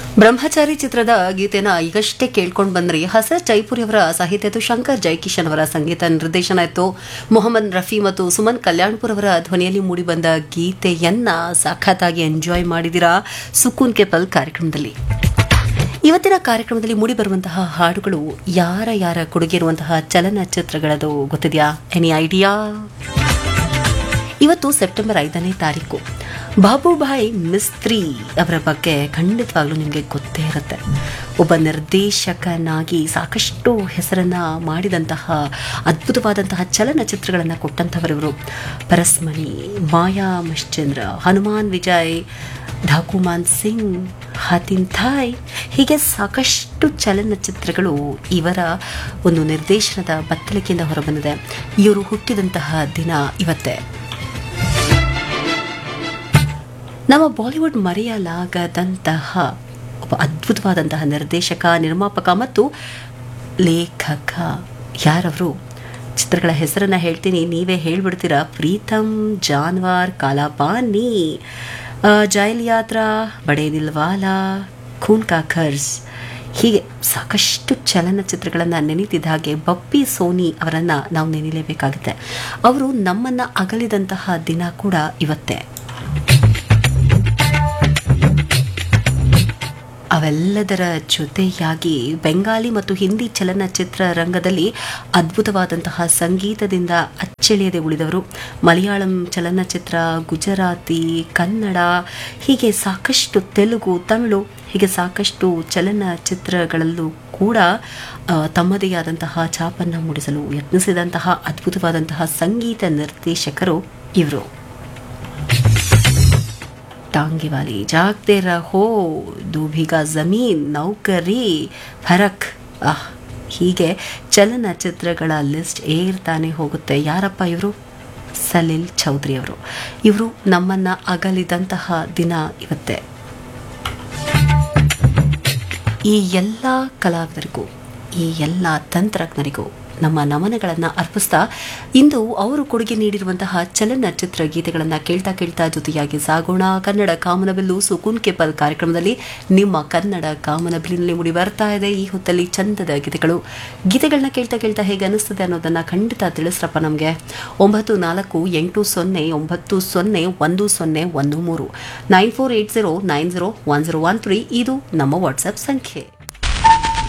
ಬ್ರಹ್ಮಚಾರಿ ಚಿತ್ರದ ಗೀತೆನ ಈಗಷ್ಟೇ ಕೇಳ್ಕೊಂಡು ಬಂದ್ರಿ ಹಸರ್ ಜೈಪುರಿ ಅವರ ಸಾಹಿತ್ಯ ಇತ್ತು ಶಂಕರ್ ಜೈಕಿಶನ್ ಅವರ ಸಂಗೀತ ನಿರ್ದೇಶನ ಇತ್ತು ಮೊಹಮ್ಮದ್ ರಫಿ ಮತ್ತು ಸುಮನ್ ಕಲ್ಯಾಣ್ಪುರ್ ಅವರ ಧ್ವನಿಯಲ್ಲಿ ಮೂಡಿಬಂದ ಗೀತೆಯನ್ನ ಸಖತ್ತಾಗಿ ಎಂಜಾಯ್ ಮಾಡಿದಿರಾ ಸುಕೂನ್ ಕೆ ಪಲ್ ಕಾರ್ಯಕ್ರಮದಲ್ಲಿ ಇವತ್ತಿನ ಕಾರ್ಯಕ್ರಮದಲ್ಲಿ ಮೂಡಿಬರುವಂತಹ ಹಾಡುಗಳು ಯಾರ ಯಾರ ಕೊಡುಗೆ ಇರುವಂತಹ ಚಲನಚಿತ್ರಗಳದು ಗೊತ್ತಿದೆಯಾ ಎನಿ ಐಡಿಯಾ ಇವತ್ತು ಸೆಪ್ಟೆಂಬರ್ ಐದನೇ ತಾರೀಕು ಬಾಬುಭಾಯ್ ಮಿಸ್ತ್ರಿ ಅವರ ಬಗ್ಗೆ ಖಂಡಿತವಾಗ್ಲೂ ನಿಮಗೆ ಗೊತ್ತೇ ಇರುತ್ತೆ ಒಬ್ಬ ನಿರ್ದೇಶಕನಾಗಿ ಸಾಕಷ್ಟು ಹೆಸರನ್ನ ಮಾಡಿದಂತಹ ಅದ್ಭುತವಾದಂತಹ ಚಲನಚಿತ್ರಗಳನ್ನು ಕೊಟ್ಟಂಥವರಿವರು ಪರಸ್ಮಣಿ ಮಾಯಾ ಮಶ್ಚಂದ್ರ ಹನುಮಾನ್ ವಿಜಯ್ ಢಾಕುಮಾನ್ ಸಿಂಗ್ ಹಾತಿನ್ ಥಾಯ್ ಹೀಗೆ ಸಾಕಷ್ಟು ಚಲನಚಿತ್ರಗಳು ಇವರ ಒಂದು ನಿರ್ದೇಶನದ ಬತ್ತಳಿಕೆಯಿಂದ ಹೊರಬಂದಿದೆ ಇವರು ಹುಟ್ಟಿದಂತಹ ದಿನ ಇವತ್ತೇ ನಮ್ಮ ಬಾಲಿವುಡ್ ಮರೆಯಲಾಗದಂತಹ ಒಬ್ಬ ಅದ್ಭುತವಾದಂತಹ ನಿರ್ದೇಶಕ ನಿರ್ಮಾಪಕ ಮತ್ತು ಲೇಖಕ ಯಾರವರು ಚಿತ್ರಗಳ ಹೆಸರನ್ನ ಹೇಳ್ತೀನಿ ನೀವೇ ಹೇಳ್ಬಿಡ್ತೀರಾ ಪ್ರೀತಮ್ ಜಾನ್ವಾರ್ ಕಾಲಾಪಾನಿ ಜೈಲ್ ಯಾತ್ರಾ ಬಡೇ ದಿಲ್ವಾಲಾ ಖೂನ್ ಕಾ ಖರ್ಜ್ ಹೀಗೆ ಸಾಕಷ್ಟು ಚಲನಚಿತ್ರಗಳನ್ನು ನೆನೀತಿದ್ದ ಹಾಗೆ ಬಪ್ಪಿ ಸೋನಿ ಅವರನ್ನು ನಾವು ನೆನೆಯಲೇಬೇಕಾಗುತ್ತೆ ಅವರು ನಮ್ಮನ್ನು ಅಗಲಿದಂತಹ ದಿನ ಕೂಡ ಇವತ್ತೇ ಅವೆಲ್ಲದರ ಜೊತೆಯಾಗಿ ಬೆಂಗಾಲಿ ಮತ್ತು ಹಿಂದಿ ಚಲನಚಿತ್ರ ರಂಗದಲ್ಲಿ ಅದ್ಭುತವಾದಂತಹ ಸಂಗೀತದಿಂದ ಅಚ್ಚಳಿಯದೆ ಉಳಿದವರು ಮಲಯಾಳಂ ಚಲನಚಿತ್ರ ಗುಜರಾತಿ ಕನ್ನಡ ಹೀಗೆ ಸಾಕಷ್ಟು ತೆಲುಗು ತಮಿಳು ಹೀಗೆ ಸಾಕಷ್ಟು ಚಲನಚಿತ್ರಗಳಲ್ಲೂ ಕೂಡ ತಮ್ಮದೇ ಆದಂತಹ ಛಾಪನ್ನು ಮೂಡಿಸಲು ಯತ್ನಿಸಿದಂತಹ ಅದ್ಭುತವಾದಂತಹ ಸಂಗೀತ ನಿರ್ದೇಶಕರು ಇವರು टांगे वाली जागते रहो दूभिगा ಜಮೀನ್ ನೌಕರಿ ಫರಕ್ ಆಹ್ ಹೀಗೆ ಚಲನಚಿತ್ರಗಳ ಲಿಸ್ಟ್ ಏರ್ತಾನೆ ಹೋಗುತ್ತೆ ಯಾರಪ್ಪ ಇವರು ಸಲೀಲ್ ಚೌಧರಿ ಅವರು ಇವರು ನಮ್ಮನ್ನ ಅಗಲಿದಂತಹ ದಿನ ಇವತ್ತೇ ಈ ಎಲ್ಲ ಕಲಾವಿದರಿಗೂ ಈ ಎಲ್ಲ ತಂತ್ರಜ್ಞರಿಗೂ ನಮ್ಮ ನಮನಗಳನ್ನು ಅರ್ಪಿಸ್ತಾ ಇಂದು ಅವರು ಕೊಡುಗೆ ನೀಡಿರುವಂತಹ ಚಲನಚಿತ್ರ ಗೀತೆಗಳನ್ನು ಕೇಳ್ತಾ ಕೇಳ್ತಾ ಜೊತೆಯಾಗಿ ಸಾಗೋಣ ಕನ್ನಡ ಕಾಮನಬಿಲ್ಲು ಸುಕೂನ್ ಕೆಪಲ್ ಕಾರ್ಯಕ್ರಮದಲ್ಲಿ ನಿಮ್ಮ ಕನ್ನಡ ಕಾಮನಬಿಲ್ಲಿನಲ್ಲಿ ಮುಡಿ ಬರ್ತಾ ಇದೆ ಈ ಹೊತ್ತಲ್ಲಿ ಚಂದದ ಗೀತೆಗಳು ಗೀತೆಗಳನ್ನ ಕೇಳ್ತಾ ಕೇಳ್ತಾ ಹೇಗೆ ಅನಿಸ್ತದೆ ಅನ್ನೋದನ್ನ ಖಂಡಿತ ತಿಳಿಸ್ರಪ್ಪ ನಮಗೆ ಒಂಬತ್ತು ನಾಲ್ಕು ಎಂಟು ಸೊನ್ನೆ ಒಂಬತ್ತು ಸೊನ್ನೆ ಒಂದು ಸೊನ್ನೆ ಒಂದು ಮೂರು nine four eight zero nine zero one zero one three ಇದು ನಮ್ಮ ವಾಟ್ಸಪ್ ಸಂಖ್ಯೆ